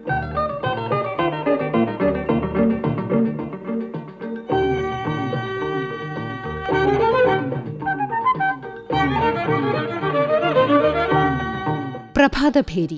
പ്രഭാതഭേരി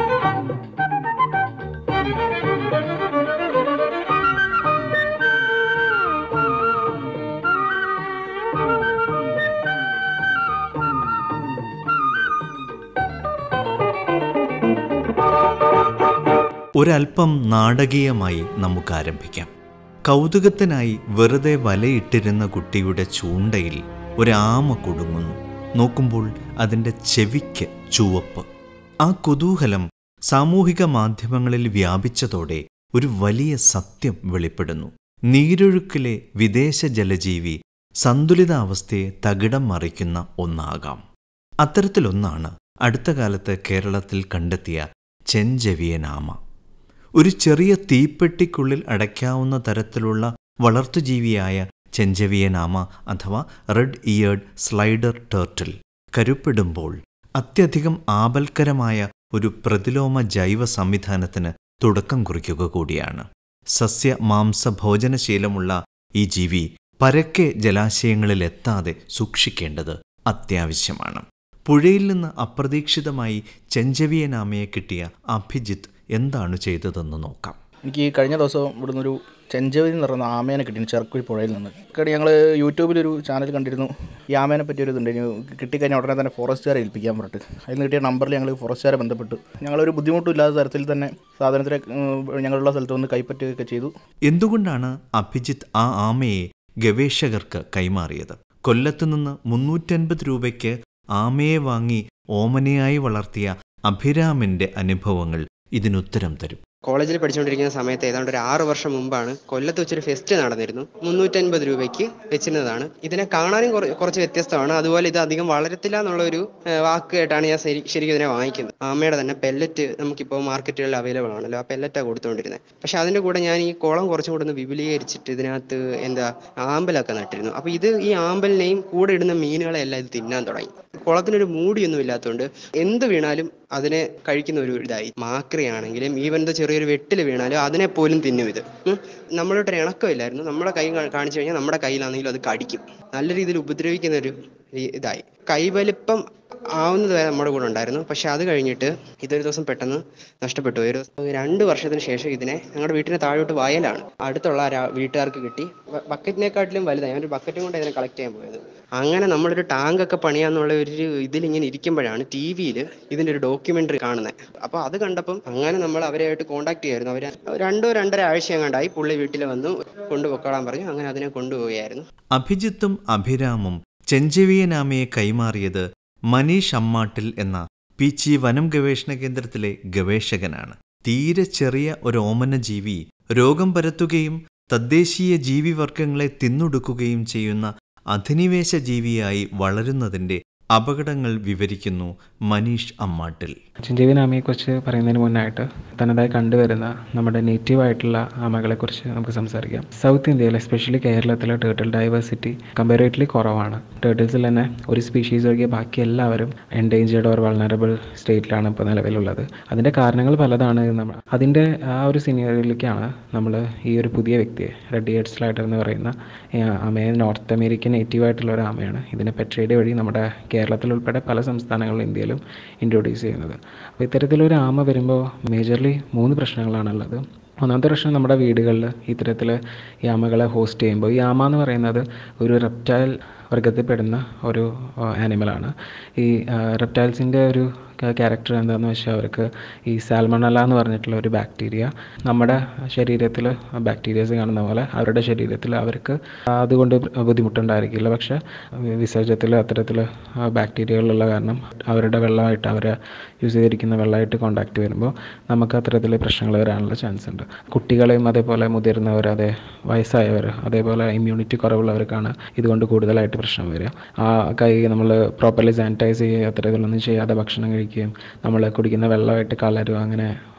ഒരൽപ്പം നാടകീയമായി നമുക്ക് ആരംഭിക്കാം കൗതുകത്തിനായി വെറുതെ വലയിട്ടിരുന്ന കുട്ടിയുടെ ചൂണ്ടയിൽ ഒരാമ കുടുങ്ങുന്നു നോക്കുമ്പോൾ അതിൻ്റെ ചെവിക്ക് ചുവപ്പ് ആ കുതൂഹലം സാമൂഹിക മാധ്യമങ്ങളിൽ വ്യാപിച്ചതോടെ ഒരു വലിയ സത്യം വെളിപ്പെടുന്നു നീരൊഴുക്കിലെ വിദേശ ജലജീവി സന്തുലിതാവസ്ഥയെ തകിടം മറിക്കുന്ന ഒന്നാകാം അത്തരത്തിലൊന്നാണ് അടുത്ത കാലത്ത് കേരളത്തിൽ കണ്ടെത്തിയ ചെഞ്ചെവിയനാമ ഒരു ചെറിയ തീപ്പെട്ടിക്കുള്ളിൽ അടയ്ക്കാവുന്ന തരത്തിലുള്ള വളർത്തുജീവിയായ ചെഞ്ചെവിയനാമ അഥവാ റെഡ് ഇയേർഡ് സ്ലൈഡർ ടേർട്ടിൽ കരുപ്പിടുമ്പോൾ അത്യധികം ആപൽക്കരമായ ഒരു പ്രതിലോമ ജൈവ സംവിധാനത്തിന് തുടക്കം കുറിക്കുക കൂടിയാണ് സസ്യ മാംസ ഭോജനശീലമുള്ള ഈ ജീവി പരക്കെ ജലാശയങ്ങളിലെത്താതെ സൂക്ഷിക്കേണ്ടത് അത്യാവശ്യമാണ് പുഴയിൽ നിന്ന് അപ്രതീക്ഷിതമായി ചെഞ്ചവിയനാമയെ കിട്ടിയ അഭിജിത്ത് എന്താണ് ചെയ്തതെന്ന് നോക്കാം എനിക്ക് ഈ കഴിഞ്ഞ ദിവസം ഇവിടുന്ന് ഒരു ചെഞ്ചവരി എന്ന് പറയുന്ന ആമേനെ കിട്ടിയിരുന്നു ചെറുക്കുഴി പുഴയിൽ നിന്ന് കാരണം ഞങ്ങൾ യൂട്യൂബിലൊരു ചാനൽ കണ്ടിരുന്നു ഈ ആമേനെ പറ്റി ഒരു ഇതുണ്ട് കിട്ടിക്കഴിഞ്ഞാൽ ഉടനെ തന്നെ ഫോറസ്റ്റുകാരെ ഏൽപ്പിക്കാൻ പറഞ്ഞിട്ട് അതിൽ നിന്ന് കിട്ടിയ നമ്പറിൽ ഞങ്ങൾ ഫോറസ്റ്റുകാരെ ബന്ധപ്പെട്ടു ഞങ്ങളൊരു ബുദ്ധിമുട്ടും ഇല്ലാത്ത തരത്തിൽ തന്നെ സാധനത്തിനെ ഉം, ഞങ്ങളുള്ള സ്ഥലത്ത് വന്ന് കൈപ്പറ്റുകയൊക്കെ ചെയ്തു എന്തുകൊണ്ടാണ് അഭിജിത്ത് ആ ആമയെ ഗവേഷകർക്ക് കൈമാറിയത് കൊല്ലത്തുനിന്ന് മുന്നൂറ്റൻപത് രൂപയ്ക്ക് ആമയെ വാങ്ങി ഓമനയായി വളർത്തിയ അഭിരാമിന്റെ അനുഭവങ്ങൾ ഇതിനുത്തരം തരും കോളേജിൽ പഠിച്ചുകൊണ്ടിരിക്കുന്ന സമയത്ത് ഏതാണ്ട് ഒരു ആറ് വർഷം മുമ്പാണ് കൊല്ലത്ത് വെച്ചൊരു ഫെസ്റ്റ് നടന്നിരുന്നു മുന്നൂറ്റൻപത് രൂപയ്ക്ക് വെച്ചിരുന്നതാണ് ഇതിനെ കാണാനും കുറ- കുറച്ച് വ്യത്യസ്തമാണ് അതുപോലെ ഇത് അധികം വളരത്തില്ല എന്നുള്ള ഒരു ഏഹ്, വാക്ക് കേട്ടാണ് ഞാൻ ശരി- ശരിക്കും ഇതിനെ വാങ്ങിക്കുന്നത് അമ്മയുടെ തന്നെ പെല്ലറ്റ് നമുക്കിപ്പോൾ മാർക്കറ്റുകളിൽ അവൈലബിൾ ആണല്ലോ ആ പെല്ലറ്റാണ് കൊടുത്തുകൊണ്ടിരുന്നത് പക്ഷെ അതിൻ്റെ കൂടെ ഞാൻ ഈ കുളം കുറച്ചും കൂടെ ഒന്ന് വിപുലീകരിച്ചിട്ട് ഇതിനകത്ത് എന്താ ആമ്പലൊക്കെ നട്ടിരുന്നു അപ്പോൾ ഇത് ഈ ആമ്പലിനെയും കൂടെ ഇടുന്ന മീനുകളെ എല്ലാം ഇത് തിന്നാൻ തുടങ്ങി കുളത്തിനൊരു മൂടിയൊന്നും ഇല്ലാത്തതുകൊണ്ട് എന്ത് വീണാലും അതിനെ കഴിക്കുന്ന ഒരു ഇതായി മാക്രിയാണെങ്കിലും ഈവൻ ദ ചെറിയൊരു വെട്ടിൽ വീണാലും അതിനെ പോലും തിന്നും ഇത് ഉം. നമ്മളോട്ട് ഒരു ഇണക്കമില്ലായിരുന്നു നമ്മുടെ കൈ കാ- കാണിച്ചു കഴിഞ്ഞാൽ നമ്മുടെ കയ്യിലാണെങ്കിലും അത് കടിക്കും നല്ല രീതിയിൽ ഉപദ്രവിക്കുന്ന ഒരു ഈ- ഇതായി കൈവലിപ്പം ആവുന്നത് വരെ നമ്മുടെ കൂടെ ഉണ്ടായിരുന്നു പക്ഷെ അത് കഴിഞ്ഞിട്ട് ഇതൊരു ദിവസം പെട്ടെന്ന് നഷ്ടപ്പെട്ടു പോയി. ഒരു രണ്ട് വർഷത്തിന് ശേഷം ഇതിനെ ഞങ്ങളുടെ വീട്ടിന് താഴോട്ട് വയലാണ് അടുത്തുള്ള ഒരാ- വീട്ടുകാർക്ക് കിട്ടി ബ- ബക്കറ്റിനെക്കാട്ടിലും വലുതായി ഞാൻ ഒരു ബക്കറ്റും കൊണ്ട് ഇതിനെ കളക്ട് ചെയ്യാൻ പോയത് അങ്ങനെ നമ്മളൊരു ടാങ്ക് ഒക്കെ പണിയാന്നുള്ള ഒരു ഇതിലിങ്ങനെ ഇരിക്കുമ്പോഴാണ് ടി വിയിൽ ഇതിന്റെ ഒരു ഡോക്യുമെന്ററി കാണുന്നത് അപ്പോൾ അത് കണ്ടപ്പം അങ്ങനെ നമ്മൾ അവരെയായിട്ട് കോൺടാക്ട് ചെയ്യായിരുന്നു അവർ രണ്ടോ രണ്ടര ആഴ്ച എങ്ങാണ്ടായി പുള്ളി വീട്ടിൽ വന്നു കൊണ്ടുപോയിക്കോളാൻ പറഞ്ഞു അങ്ങനെ അതിനെ കൊണ്ടുപോവുകയായിരുന്നു അഭിജിത്തും അഭിരാമും ചെഞ്ചെവിയനാമയെ കൈമാറിയത് മനീഷ് അമ്മാട്ടിൽ എന്ന പീച്ചി വനം ഗവേഷണ കേന്ദ്രത്തിലെ ഗവേഷകനാണ് തീരെ ചെറിയ ഒരു ഓമന ജീവി രോഗം പരത്തുകയും തദ്ദേശീയ ജീവിവർഗങ്ങളെ തിന്നൊടുക്കുകയും ചെയ്യുന്ന അധിനിവേശ ജീവിയായി വളരുന്നതിന്റെ അപകടങ്ങൾ വിവരിക്കുന്നു മനീഷ് അമ്മാട്ടിൽ ചിഞ്ചേവി ആമയെക്കുറിച്ച് പറയുന്നതിന് മുന്നായിട്ട് തനതായി കണ്ടുവരുന്ന നമ്മുടെ നേറ്റീവ് ആയിട്ടുള്ള ആമകളെക്കുറിച്ച് നമുക്ക് സംസാരിക്കാം സൗത്ത് ഇന്ത്യയിൽ എസ്പെഷ്യലി കേരളത്തിലെ ടേർട്ടിൽ ഡൈവേഴ്സിറ്റി കമ്പാരേറ്റീവ്ലി കുറവാണ് ടേർട്ടിൽസിൽ തന്നെ ഒരു സ്പീഷീസ് ഒഴികെ ബാക്കി എല്ലാവരും എൻഡേഞ്ചേർഡ് ഓർ വൾണറബിൾ സ്റ്റേറ്റിലാണ് ഇപ്പോൾ നിലവിലുള്ളത് അതിൻ്റെ കാരണങ്ങൾ പലതാണ് നമ്മൾ അതിൻ്റെ ആ ഒരു സിനിയറിലേക്കാണ് നമ്മൾ ഈ ഒരു പുതിയ വ്യക്തിയെ റെഡ് ഇയേഡ് സ്ലൈഡർ എന്ന് പറയുന്ന ഈ ആമയെ നോർത്ത് അമേരിക്കൻ നേറ്റീവ് ആയിട്ടുള്ള ഒരു ആമയാണ് ഇതിനെ പെട്രേഡ് വഴി നമ്മുടെ കേരളത്തിൽ ഉൾപ്പെടെ പല സംസ്ഥാനങ്ങളിലും ഇന്ത്യയിലും ഇൻട്രൊഡ്യൂസ് ചെയ്യുന്നത് അപ്പോൾ ഇത്തരത്തിലൊരു ആമ വരുമ്പോൾ മേജർലി മൂന്ന് പ്രശ്നങ്ങളാണുള്ളത് ഒന്നാമത്തെ പ്രശ്നം നമ്മുടെ വീടുകളിൽ ഇത്തരത്തിൽ ഈ ആമകളെ ഹോസ്റ്റ് ചെയ്യുമ്പോൾ ഈ ആമ എന്ന് പറയുന്നത് ഒരു റെപ്റ്റൈൽ വർഗത്തിൽപ്പെടുന്ന ഒരു ആനിമലാണ് ഈ റെപ്റ്റൈൽസിൻ്റെ ഒരു ക്യാരക്ടർ എന്താണെന്ന് വെച്ചാൽ അവർക്ക് ഈ സാൽമണല എന്ന് പറഞ്ഞിട്ടുള്ള ഒരു ബാക്ടീരിയ നമ്മുടെ ശരീരത്തിൽ ബാക്ടീരിയസ് കാണുന്ന പോലെ അവരുടെ ശരീരത്തിൽ അവർക്ക് അതുകൊണ്ട് ബുദ്ധിമുട്ടുണ്ടായിരിക്കില്ല പക്ഷേ വിസർജ്യത്തിൽ അത്തരത്തിൽ ബാക്ടീരിയകളുള്ള കാരണം അവരുടെ വെള്ളമായിട്ട് അവരെ യൂസ് ചെയ്തിരിക്കുന്ന വെള്ളമായിട്ട് കോണ്ടാക്ട് വരുമ്പോൾ നമുക്ക് അത്തരത്തിൽ പ്രശ്നങ്ങൾ വരാനുള്ള ചാൻസ് ഉണ്ട് കുട്ടികളെയും അതേപോലെ മുതിർന്നവർ അതേ വയസ്സായവർ അതേപോലെ ഇമ്മ്യൂണിറ്റി കുറവുള്ളവർക്കാണ് ഇതുകൊണ്ട് കൂടുതലായിട്ട് പ്രശ്നം വരിക ആ കൈ നമ്മൾ പ്രോപ്പർലി സാനിറ്റൈസ് ചെയ്യുക അത്തരത്തിലൊന്നും ചെയ്യാതെ ഭക്ഷണം കഴിക്കുകയും നമ്മൾ കുടിക്കുന്ന വെള്ളമായിട്ട് കലരുക അങ്ങനെ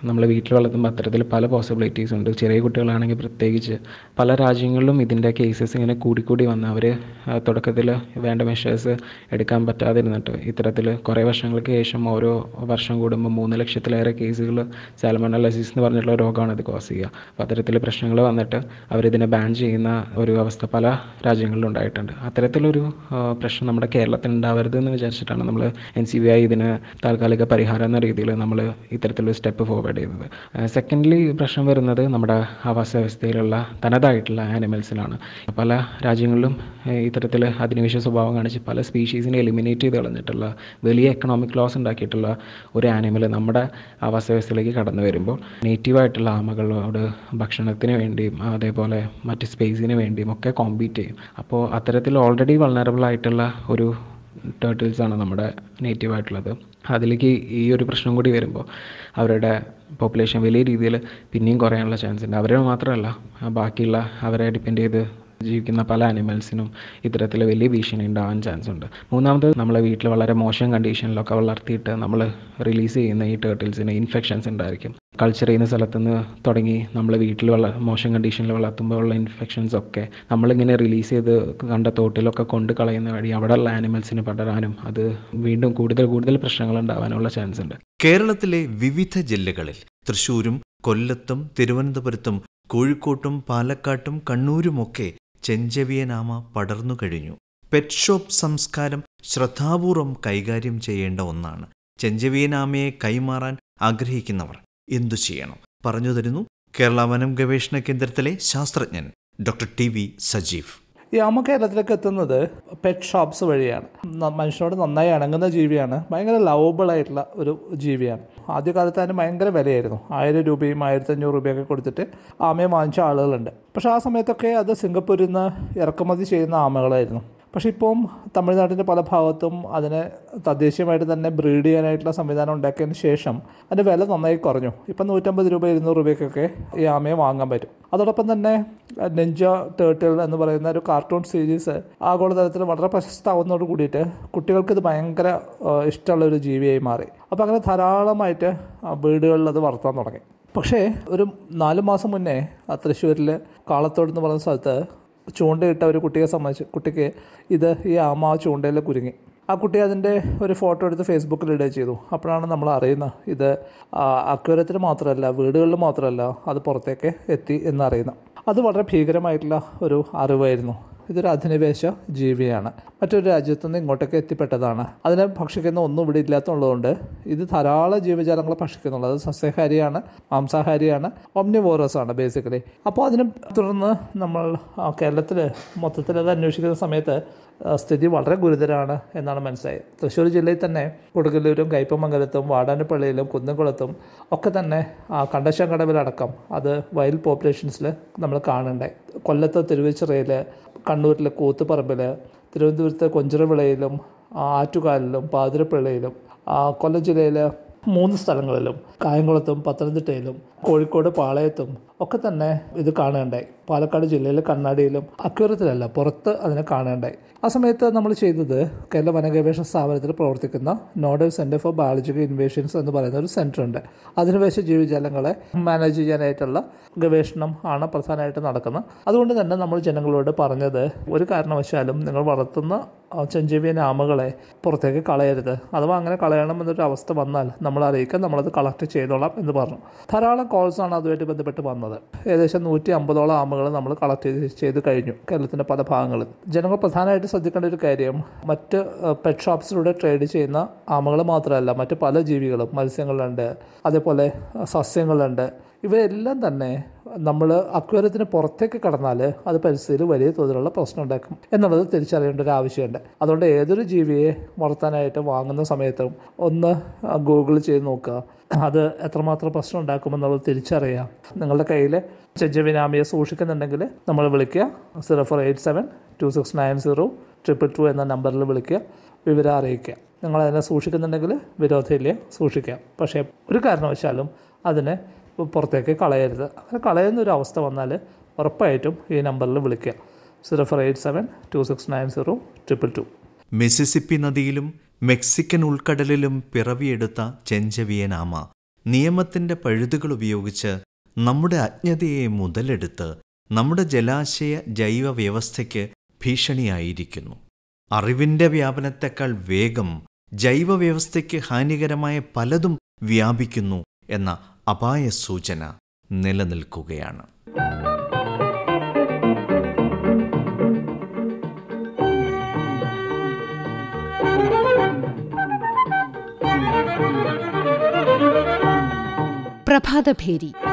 നമ്മൾ വീട്ടിൽ വളർത്തുമ്പോൾ അത്തരത്തിൽ പല പോസിബിലിറ്റീസ് ഉണ്ട് ചെറിയ കുട്ടികളാണെങ്കിൽ പ്രത്യേകിച്ച് പല രാജ്യങ്ങളിലും ഇതിൻ്റെ കേസസ് ഇങ്ങനെ കൂടിക്കൂടി വന്ന് അവർ തുടക്കത്തിൽ വേണ്ട മെഷേഴ്സ് എടുക്കാൻ പറ്റാതിരുന്നിട്ട് ഇത്തരത്തിൽ കുറേ വർഷങ്ങൾക്ക് ശേഷം ഓരോ വർഷം കൂടുമ്പോൾ മൂന്ന് ലക്ഷത്തിലേറെ കേസുകൾ സാൽമണലസിസ് എന്ന് പറഞ്ഞിട്ടുള്ള രോഗമാണ് ഇത് കോസ് ചെയ്യുക അപ്പോൾ അത്തരത്തിൽ പ്രശ്നങ്ങൾ വന്നിട്ട് അവരിതിനെ ബാൻ ചെയ്യുന്ന ഒരു അവസ്ഥ പല രാജ്യങ്ങളിലും ഉണ്ടായിട്ടുണ്ട് അത്തരത്തിലൊരു ആ, പ്രശ്നം നമ്മുടെ കേരളത്തിൽ ഉണ്ടാവരുത് എന്ന് വിചാരിച്ചിട്ടാണ് നമ്മൾ എൻ സി ബി ഐ ഇതിന് താൽക്കാലിക പരിഹാരം എന്ന രീതിയിൽ നമ്മൾ ഇത്തരത്തിലൊരു സ്റ്റെപ്പ് ഫോർവേഡ് ചെയ്തത് സെക്കൻഡ്ലി പ്രശ്നം വരുന്നത് നമ്മുടെ ആവാസ വ്യവസ്ഥയിലുള്ള തനതായിട്ടുള്ള ആനിമൽസിലാണ് പല രാജ്യങ്ങളിലും ഏഹ്, ഇത്തരത്തിൽ അധിനിവേശ സ്വഭാവം കാണിച്ച് പല സ്പീഷീസിനെ എലിമിനേറ്റ് ചെയ്ത് കളഞ്ഞിട്ടുള്ള വലിയ എക്കണോമിക് ലോസ് ഉണ്ടാക്കിയിട്ടുള്ള ഒരു ആനിമൽ നമ്മുടെ ആവാസ വ്യവസ്ഥയിലേക്ക് കടന്നു വരുമ്പോൾ നേറ്റീവായിട്ടുള്ള ആമകളോട് ഭക്ഷണത്തിന് വേണ്ടിയും അതേപോലെ മറ്റ് സ്പേസിന് വേണ്ടിയും ഒക്കെ കോമ്പീറ്റ് ചെയ്യും അപ്പോൾ അത്തരത്തിൽ ഓൾറെഡി വൾണറബിൾ ആയിട്ടുള്ള ഒരു ടേർട്ടിൽസ് ആണ് നമ്മുടെ നേറ്റീവ് ആയിട്ടുള്ളത് അതിലേക്ക് ഈ ഒരു പ്രശ്നം കൂടി വരുമ്പോൾ അവരുടെ പോപ്പുലേഷൻ വലിയ രീതിയിൽ പിന്നെയും കുറയാനുള്ള ചാൻസ് ഉണ്ട് അവരെ മാത്രമല്ല ആ ബാക്കിയുള്ള അവരെ ഡിപ്പെൻഡ് ചെയ്ത് ജീവിക്കുന്ന പല അനിമൽസിനും ഇത്തരത്തിൽ വലിയ ഭീഷണി ഉണ്ടാവാൻ ചാൻസ് ഉണ്ട് മൂന്നാമത് നമ്മളെ വീട്ടിൽ വളരെ മോശം കണ്ടീഷനിലൊക്കെ വളർത്തിയിട്ട് നമ്മൾ റിലീസ് ചെയ്യുന്ന ഈ ടേർട്ടിൽസിന് ഇൻഫെക്ഷൻസ് ഉണ്ടായിരിക്കും കൾച്ചർ ചെയ്യുന്ന സ്ഥലത്ത് നിന്ന് തുടങ്ങി നമ്മൾ വീട്ടിൽ വള മോശം കണ്ടീഷനിൽ വളർത്തുമ്പോൾ ഉള്ള ഇൻഫെക്ഷൻസ് ഒക്കെ നമ്മളിങ്ങനെ റിലീസ് ചെയ്ത് കണ്ട തോട്ടിലൊക്കെ കൊണ്ട് കളയുന്ന വഴി അവിടെയുള്ള ആനിമൽസിന് പടരാനും അത് വീണ്ടും കൂടുതൽ കൂടുതൽ പ്രശ്നങ്ങൾ ഉണ്ടാവാനുള്ള ചാൻസ് ഉണ്ട് കേരളത്തിലെ വിവിധ ജില്ലകളിൽ തൃശൂരും കൊല്ലത്തും തിരുവനന്തപുരത്തും കോഴിക്കോട്ടും പാലക്കാട്ടും കണ്ണൂരുമൊക്കെ ചെഞ്ചവിയനാമ പടർന്നു കഴിഞ്ഞു പെറ്റ് ഷോപ്പ് സംസ്കാരം ശ്രദ്ധാപൂർവം കൈകാര്യം ചെയ്യേണ്ട ഒന്നാണ് ചെഞ്ചവിയനാമയെ കൈമാറാൻ ആഗ്രഹിക്കുന്നവർ എന്തു ചെയ്യണം പറഞ്ഞു തരുന്നു കേരള വനം ഗവേഷണ കേന്ദ്രത്തിലെ ശാസ്ത്രജ്ഞൻ ഡോക്ടർ ടി വി സജീവ് ഈ ആമ കേരളത്തിലേക്ക് എത്തുന്നത് പെറ്റ് ഷോപ്സ് വഴിയാണ് ന- മനുഷ്യനോട് നന്നായി ഇണങ്ങുന്ന ജീവിയാണ് ഭയങ്കര ലവബിൾ ആയിട്ടുള്ള ഒരു ജീവിയാണ് ആദ്യകാലത്ത് അതിന് ഭയങ്കര വിലയായിരുന്നു ആയിരം രൂപയും ആയിരത്തി അഞ്ഞൂറ് രൂപയൊക്കെ കൊടുത്തിട്ട് ആമയെ വാങ്ങിച്ച ആളുകളുണ്ട് പക്ഷേ ആ സമയത്തൊക്കെ അത് സിംഗപ്പൂരിൽ നിന്ന് ഇറക്കുമതി ചെയ്യുന്ന ആമകളായിരുന്നു പക്ഷേ ഇപ്പം തമിഴ്നാട്ടിൻ്റെ പല ഭാഗത്തും അതിനെ തദ്ദേശീയമായിട്ട് തന്നെ ബ്രീഡ് ചെയ്യാനായിട്ടുള്ള സംവിധാനം ഉണ്ടാക്കിയതിന് ശേഷം അതിൻ്റെ വില നന്നായി കുറഞ്ഞു ഇപ്പം നൂറ്റമ്പത് രൂപ ഇരുന്നൂറ് രൂപയ്ക്കൊക്കെ ഈ ആമയെ വാങ്ങാൻ പറ്റും അതോടൊപ്പം തന്നെ നെഞ്ച ടേർട്ടിൽ എന്ന് പറയുന്ന ഒരു കാർട്ടൂൺ സീരീസ് ആഗോളതലത്തിൽ വളരെ പ്രശസ്തമാവുന്നതോട് കൂടിയിട്ട് കുട്ടികൾക്ക് ഇത് ഭയങ്കര ആ, ഇഷ്ടമുള്ള ഒരു ജീവിയായി മാറി അപ്പോൾ അങ്ങനെ ധാരാളമായിട്ട് ആ, വീടുകളിൽ അത് വളർത്താൻ തുടങ്ങി പക്ഷേ ഒരു നാല് മാസം മുന്നേ ആ തൃശ്ശൂരിൽ കാളത്തോട് എന്ന് പറയുന്ന സ്ഥലത്ത് ചൂണ്ടയിട്ട ഒരു കുട്ടിയെ സംബന്ധിച്ച് കുട്ടിക്ക് ഇത് ഈ ആമ ആ ചൂണ്ടയിൽ കുരുങ്ങി ആ കുട്ടി അതിൻ്റെ ഒരു ഫോട്ടോ എടുത്ത് ഫേസ്ബുക്കിൽ ഇടുകയും ചെയ്തു അപ്പോഴാണ് നമ്മൾ അറിയുന്നത് ഇത് അക്വരത്തിൽ മാത്രമല്ല വീടുകളിൽ മാത്രമല്ല അത് പുറത്തേക്ക് എത്തി എന്നറിയുന്നത് അത് വളരെ ഭീകരമായിട്ടുള്ള ഒരു അറിവായിരുന്നു ഇതൊരു അധിനിവേശ ജീവിയാണ് മറ്റൊരു രാജ്യത്തു നിന്ന് ഇങ്ങോട്ടേക്ക് എത്തിപ്പെട്ടതാണ് അതിനെ ഭക്ഷിക്കുന്ന ഒന്നും ഇവിടെ ഇല്ലാത്തതുകൊണ്ട് ഇത് ധാരാളം ജീവജാലങ്ങളെ ഭക്ഷിക്കുന്നുള്ളൂ അത് സസ്യഹാരിയാണ് മാംസാഹാരിയാണ് ഒമ്നിവോറസ് ആണ് ബേസിക്കലി അപ്പോൾ അതിനെ തുടർന്ന് നമ്മൾ കേരളത്തിൽ മൊത്തത്തിൽ അത് അന്വേഷിക്കുന്ന സമയത്ത് ആ, സ്ഥിതി വളരെ ഗുരുതരമാണ് എന്നാണ് മനസ്സിലായത് തൃശ്ശൂർ ജില്ലയിൽ തന്നെ കൊടുങ്ങല്ലൂരും കയ്പമംഗലത്തും വാടാനപ്പള്ളിയിലും കുന്നംകുളത്തും ഒക്കെ തന്നെ ആ, കണ്ടശങ്കടവിലടക്കം അത് വൈൽഡ് പോപ്പുലേഷൻസിൽ നമ്മൾ കാണുന്നുണ്ടായി കൊല്ലത്ത് തിരുവച്ചിറയിൽ കണ്ണൂരിലെ കൂത്തുപറമ്പിൽ തിരുവനന്തപുരത്ത് കൊഞ്ചിറവിളയിലും ആ, ആറ്റുകാലിലും പാതിരപ്പിള്ളയിലും ആ, കൊല്ലം ജില്ലയിലെ മൂന്ന് സ്ഥലങ്ങളിലും കായംകുളത്തും പത്തനംതിട്ടയിലും കോഴിക്കോട് പാളയത്തും ഒക്കെ തന്നെ ഇത് കാണുകയുണ്ടായി പാലക്കാട് ജില്ലയിലെ കണ്ണാടിയിലും അക്യൂറത്തിലല്ല പുറത്ത് അതിനെ കാണുകയുണ്ടായി ആ സമയത്ത് നമ്മൾ ചെയ്തത് കേരള വനഗവേഷണ സ്ഥാപനത്തിൽ പ്രവർത്തിക്കുന്ന nodal centre for biological invasions എന്ന് പറയുന്ന ഒരു സെൻറ്റർ ഉണ്ട് അധിനിവേശ ജീവജാലങ്ങളെ മാനേജ് ചെയ്യാനായിട്ടുള്ള ഗവേഷണം ആണ് പ്രധാനമായിട്ട് നടക്കുന്നത് അതുകൊണ്ട് തന്നെ നമ്മൾ ജനങ്ങളോട് പറഞ്ഞത് ഒരു കാരണവശാലും നിങ്ങൾ വളർത്തുന്ന ആ, ചെഞ്ചെവിയൻ ആമകളെ പുറത്തേക്ക് കളയരുത് അഥവാ അങ്ങനെ കളയണം എന്നൊരു അവസ്ഥ വന്നാൽ നമ്മൾ അറിയിക്കാൻ നമ്മളത് കളക്ട് ചെയ്തോളാം എന്ന് പറഞ്ഞു ധാരാളം കോൾസാണ് അതുമായിട്ട് ബന്ധപ്പെട്ട് വന്നത് ഏകദേശം നൂറ്റി അമ്പതോളം ആമകൾ നമ്മൾ കളക്ട് ചെയ്ത് ചെയ്ത് കഴിഞ്ഞു കേരളത്തിൻ്റെ പല ഭാഗങ്ങളിൽ ജനങ്ങൾ പ്രധാനമായിട്ട് ശ്രദ്ധിക്കേണ്ട ഒരു കാര്യം മറ്റ് പെറ്റ് ഷോപ്സിലൂടെ ട്രേഡ് ചെയ്യുന്ന ആമകൾ മാത്രമല്ല മറ്റ് പല ജീവികളും മത്സ്യങ്ങളുണ്ട് അതേപോലെ സസ്യങ്ങളുണ്ട് ഇവയെല്ലാം തന്നെ നമ്മൾ അക്വേറിയത്തിന് പുറത്തേക്ക് കടന്നാൽ അത് പരിസ്ഥിതിയിൽ വലിയ തോതിലുള്ള പ്രശ്നം ഉണ്ടാക്കും എന്നുള്ളത് തിരിച്ചറിയേണ്ട ഒരു ആവശ്യമുണ്ട് അതുകൊണ്ട് ഏതൊരു ജീവിയെ വളർത്താനായിട്ട് വാങ്ങുന്ന സമയത്തും ഒന്ന് ഗൂഗിൾ ചെയ്ത് നോക്കുക അത് എത്രമാത്രം പ്രശ്നം ഉണ്ടാക്കുമെന്നുള്ളത് തിരിച്ചറിയാം നിങ്ങളുടെ കയ്യിൽ ചെഞ്ചവിനാമിയെ സൂക്ഷിക്കുന്നുണ്ടെങ്കിൽ നമ്മൾ വിളിക്കുക zero four eight seven two six nine zero triple two എന്ന നമ്പറിൽ വിളിക്കുക വിവരം അറിയിക്കുക നിങ്ങൾ അതിനെ സൂക്ഷിക്കുന്നുണ്ടെങ്കിൽ വിരോധമില്ല സൂക്ഷിക്കാം പക്ഷേ ഒരു കാരണവശാലും അതിനെ പുറത്തേക്ക് കളയരുത് അങ്ങനെ കളയുന്ന ഒരു അവസ്ഥ വന്നാൽ ഉറപ്പായിട്ടും ഈ നമ്പറിൽ വിളിക്കുക zero four eight seven two six nine zero triple two Mississippi നദിയിലും മെക്സിക്കൻ ഉൾക്കടലിലും പിറവിയെടുത്ത ചെഞ്ചവിയനാമ നിയമത്തിൻ്റെ പഴുതുകൾ ഉപയോഗിച്ച് നമ്മുടെ അജ്ഞതയെ മുതലെടുത്ത് നമ്മുടെ ജലാശയ ജൈവ വ്യവസ്ഥയ്ക്ക് ഭീഷണിയായിരിക്കുന്നു അറിവിൻ്റെ വ്യാപനത്തെക്കാൾ വേഗം ജൈവ വ്യവസ്ഥയ്ക്ക് ഹാനികരമായ പലതും വ്യാപിക്കുന്നു എന്ന അപായ സൂചന നിലനിൽക്കുകയാണ് പ്രഭാതഭേരി